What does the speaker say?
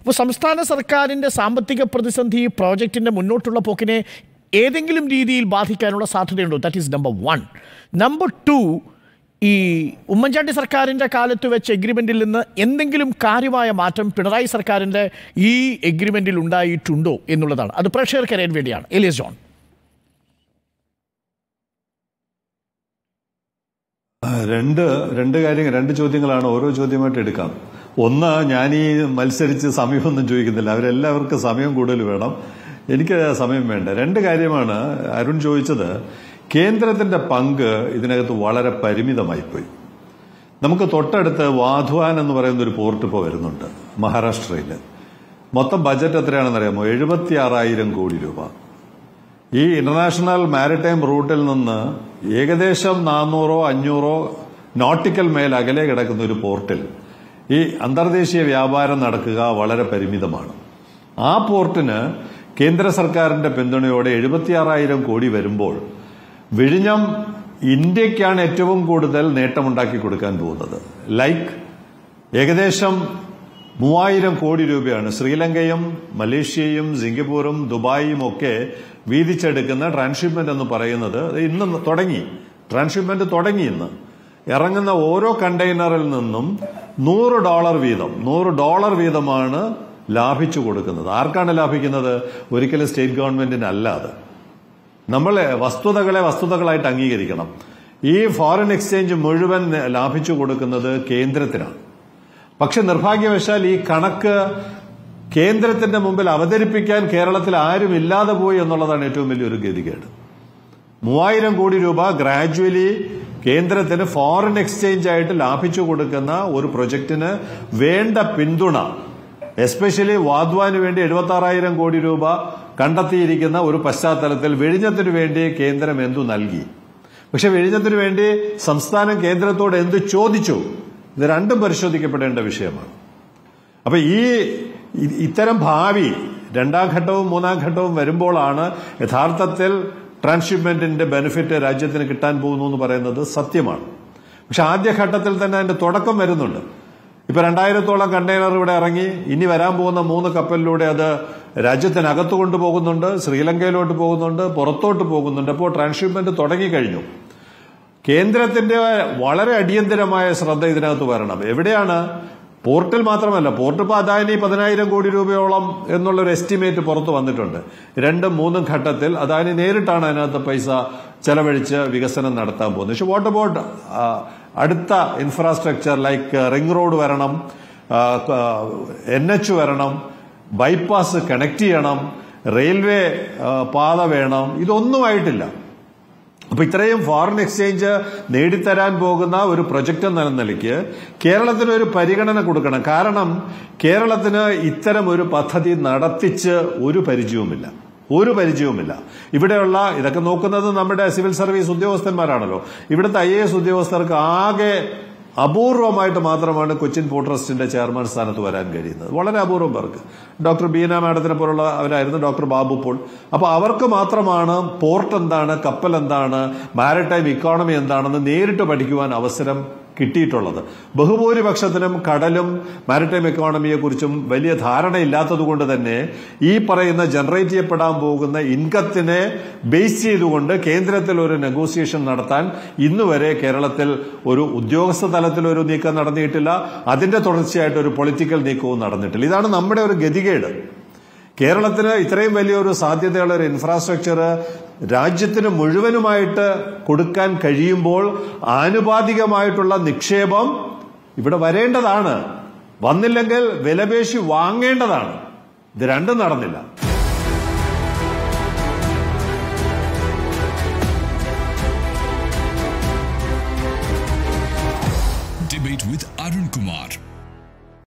അപ്പോൾ സംസ്ഥാന സർക്കാരിൻ്റെ സാമ്പത്തിക പ്രതിസന്ധി ഈ പ്രോജക്റ്റിൻ്റെ മുന്നോട്ടുള്ള പോക്കിനെ ഏതെങ്കിലും രീതിയിൽ ബാധിക്കാനുള്ള സാധ്യതയുണ്ടോ that is number one number two ഈ ഉമ്മൻചാണ്ടി സർക്കാരിൻ്റെ കാലത്ത് വെച്ച എഗ്രിമെൻറ്റിൽ നിന്ന് എന്തെങ്കിലും കാര്യമായ മാറ്റം പിണറായി സർക്കാരിൻ്റെ ഈ എഗ്രിമെൻറ്റിൽ ഉണ്ടായിട്ടുണ്ടോ എന്നുള്ളതാണ് അത് പ്രേക്ഷകർക്കറിയാൻ വേണ്ടിയാണ് എലിയസ് ജോൺ ആ, രണ്ട് രണ്ട് കാര്യങ്ങൾ രണ്ട് ചോദ്യങ്ങളാണ് ഓരോ ചോദ്യമായിട്ട് എടുക്കാം ഒന്ന് ഞാൻ ഈ മത്സരിച്ച് സമയമൊന്നും ചോദിക്കുന്നില്ല അവരെല്ലാവർക്കും സമയം കൂടുതൽ വേണം എനിക്ക് സമയം വേണ്ട രണ്ട് കാര്യമാണ് അരുൺ ചോദിച്ചത് കേന്ദ്രത്തിന്റെ പങ്ക് ഇതിനകത്ത് വളരെ പരിമിതമായിപ്പോയി നമുക്ക് തൊട്ടടുത്ത് വാധ്വാൻ എന്ന് പറയുന്ന ഒരു പോർട്ട് ഇപ്പോൾ വരുന്നുണ്ട് മഹാരാഷ്ട്രയിൽ മൊത്തം ബജറ്റ് എത്രയാണെന്ന് അറിയാമോ എഴുപത്തി ആറായിരം കോടി രൂപ ഈ ഇന്റർനാഷണൽ മാരിടൈം റൂട്ടിൽ നിന്ന് ഏകദേശം നാനൂറോ അഞ്ഞൂറോ നോട്ടിക്കൽ മേൽ അകലെ കിടക്കുന്ന ഒരു പോർട്ടിൽ ഈ അന്തർദേശീയ വ്യാപാരം നടക്കുക വളരെ പരിമിതമാണ് ആ പോർട്ടിന് കേന്ദ്ര സർക്കാരിന്റെ പിന്തുണയോടെ എഴുപത്തിയാറായിരം കോടി വരുമ്പോൾ വിഴിഞ്ഞം ഇന്ത്യക്കാണ് ഏറ്റവും കൂടുതൽ നേട്ടമുണ്ടാക്കി കൊടുക്കാൻ പോകുന്നത് ലൈക്ക് ഏകദേശം മൂവായിരം കോടി രൂപയാണ് ശ്രീലങ്കയും മലേഷ്യയും സിംഗപ്പൂറും ദുബായും ഒക്കെ വീതിച്ചെടുക്കുന്ന ട്രാൻസ്ഷിപ്മെന്റ് എന്ന് പറയുന്നത് ഇന്ന് തുടങ്ങി ട്രാൻസ്ഷിപ്മെന്റ് തുടങ്ങി ഇന്ന് ഇറങ്ങുന്ന ഓരോ കണ്ടെയ്നറിൽ നിന്നും നൂറ് ഡോളർ വീതം നൂറ് ഡോളർ വീതമാണ് ലാഭിച്ചു കൊടുക്കുന്നത് ആർക്കാണ് ലാഭിക്കുന്നത് ഒരിക്കലും സ്റ്റേറ്റ് ഗവൺമെന്റിന് അല്ലാതെ നമ്മൾ വസ്തുതകളെ വസ്തുതകളായിട്ട് അംഗീകരിക്കണം ഈ ഫോറിൻ എക്സ്ചേഞ്ച് മുഴുവൻ ലാഭിച്ചു കൊടുക്കുന്നത് കേന്ദ്രത്തിനാണ് പക്ഷെ നിർഭാഗ്യവശാൽ ഈ കണക്ക് കേന്ദ്രത്തിന്റെ മുമ്പിൽ അവതരിപ്പിക്കാൻ കേരളത്തിൽ ആരും ഇല്ലാതെ പോയി എന്നുള്ളതാണ് ഏറ്റവും വലിയൊരു ഗതികേട് മൂവായിരം കോടി രൂപ ഗ്രാജുവലി കേന്ദ്രത്തിന് ഫോറിൻ എക്സ്ചേഞ്ച് ആയിട്ട് ലാഭിച്ചു കൊടുക്കുന്ന ഒരു പ്രൊജക്ടിന് വേണ്ട പിന്തുണ എസ്പെഷ്യലി വാദ്വാന് വേണ്ടി എഴുപത്തി ആറായിരം കോടി രൂപ കണ്ടെത്തിയിരിക്കുന്ന ഒരു പശ്ചാത്തലത്തിൽ വിഴിഞ്ഞത്തിനു വേണ്ടി കേന്ദ്രം എന്തു നൽകി പക്ഷെ വിഴിഞ്ഞത്തിനു വേണ്ടി സംസ്ഥാനം കേന്ദ്രത്തോട് എന്ത് ചോദിച്ചു ഇത് രണ്ടും പരിശോധിക്കപ്പെടേണ്ട വിഷയമാണ് അപ്പൊ ഈ ഇ- ഇത്തരം ഭാവി രണ്ടാം ഘട്ടവും മൂന്നാം ഘട്ടവും വരുമ്പോഴാണ് യഥാർത്ഥത്തിൽ ട്രാൻസ്ഷിപ്മെന്റിന്റെ ബെനിഫിറ്റ് രാജ്യത്തിന് കിട്ടാൻ പോകുന്നു എന്ന് പറയുന്നത് സത്യമാണ് പക്ഷെ ആദ്യഘട്ടത്തിൽ തന്നെ അതിന്റെ തുടക്കം വരുന്നുണ്ട് ഇപ്പൊ രണ്ടായിരത്തോളം കണ്ടെയ്നർ ഇവിടെ ഇറങ്ങി ഇനി വരാൻ പോകുന്ന മൂന്ന് കപ്പലിലൂടെ അത് രാജ്യത്തിനകത്ത് കൊണ്ടുപോകുന്നുണ്ട് ശ്രീലങ്കയിലോട്ട് പോകുന്നുണ്ട് പുറത്തോട്ട് പോകുന്നുണ്ട് അപ്പോൾ ട്രാൻസ്ഷിപ്മെന്റ് തുടങ്ങിക്കഴിഞ്ഞു കേന്ദ്രത്തിന്റെ വളരെ അടിയന്തരമായ ശ്രദ്ധ ഇതിനകത്ത് വരണം എവിടെയാണ് പോർട്ടിൽ മാത്രമല്ല പോർട്ട് ഇപ്പൊ അദാനി പതിനായിരം കോടി രൂപയോളം എന്നുള്ളൊരു എസ്റ്റിമേറ്റ് പുറത്തു വന്നിട്ടുണ്ട് രണ്ടും മൂന്നും ഘട്ടത്തിൽ അദാനി നേരിട്ടാണ് അതിനകത്ത് പൈസ ചെലവഴിച്ച് വികസനം നടത്താൻ പോകുന്നത് പക്ഷെ വാട്ട് അബൌട്ട് അടുത്ത ഇൻഫ്രാസ്ട്രക്ചർ ലൈക്ക് റിംഗ് റോഡ് വരണം എൻ എച്ച് വരണം ബൈപ്പാസ് കണക്ട് ചെയ്യണം റെയിൽവേ ആ, പാത വേണം ഇതൊന്നുമായിട്ടില്ല അപ്പൊ ഇത്രയും ഫോറിൻ എക്സ്ചേഞ്ച് നേടിത്തരാൻ പോകുന്ന ഒരു പ്രൊജക്ട് എന്ന നിലയ്ക്ക് കേരളത്തിന് ഒരു പരിഗണന കൊടുക്കണം കാരണം കേരളത്തിന് ഇത്തരം ഒരു പദ്ധതി നടത്തിച്ച് ഒരു പരിചയവുമില്ല ഒരു പരിചയവുമില്ല ഇവിടെയുള്ള ഇതൊക്കെ നോക്കുന്നത് നമ്മുടെ സിവിൽ സർവീസ് ഉദ്യോഗസ്ഥന്മാരാണല്ലോ ഇവിടുത്തെ ഐ എ എസ് ഉദ്യോഗസ്ഥർക്ക് ആകെ അപൂർവമായിട്ട് മാത്രമാണ് കൊച്ചിൻ പോർട്ട് ട്രസ്റ്റിന്റെ ചെയർമാൻ സ്ഥാനത്ത് വരാൻ കഴിയുന്നത് വളരെ അപൂർവം പേർക്ക് ഡോക്ടർ ബീന മാഡത്തിനെ പോലുള്ള അവരായിരുന്നു ഡോക്ടർ ബാബു പോൾ അപ്പൊ അവർക്ക് മാത്രമാണ് പോർട്ട് എന്താണ് കപ്പൽ എന്താണ് മാരിടൈം ഇക്കോണമി എന്താണെന്ന് നേരിട്ട് പഠിക്കുവാൻ അവസരം കിട്ടിയിട്ടുള്ളത് ബഹുഭൂരിപക്ഷത്തിനും കടലും മാരിടൈം എക്കോണമിയെ കുറിച്ചും വലിയ ധാരണയില്ലാത്തത് കൊണ്ട് തന്നെ ഈ പറയുന്ന ജനറേറ്റ് ചെയ്യപ്പെടാൻ പോകുന്ന ഇൻകത്തിനെ ബേസ് ചെയ്തുകൊണ്ട് കേന്ദ്രത്തിൽ ഒരു നെഗോസിയേഷൻ നടത്താൻ ഇന്ന് വരെ കേരളത്തിൽ ഒരു ഉദ്യോഗസ്ഥ തലത്തിൽ ഒരു നീക്കം നടന്നിട്ടില്ല അതിന്റെ തുടർച്ചയായിട്ട് ഒരു പൊളിറ്റിക്കൽ നീക്കവും നടന്നിട്ടില്ല ഇതാണ് നമ്മുടെ ഒരു ഗതികേട് കേരളത്തിന് ഇത്രയും വലിയൊരു സാധ്യതയുള്ള ഒരു ഇൻഫ്രാസ്ട്രക്ചർ രാജ്യത്തിന് മുഴുവനുമായിട്ട് കൊടുക്കാൻ കഴിയുമ്പോൾ ആനുപാതികമായിട്ടുള്ള നിക്ഷേപം ഇവിടെ വരേണ്ടതാണ് വന്നില്ലെങ്കിൽ വിലപേശി വാങ്ങേണ്ടതാണ് ഇത് രണ്ടും നടന്നില്ല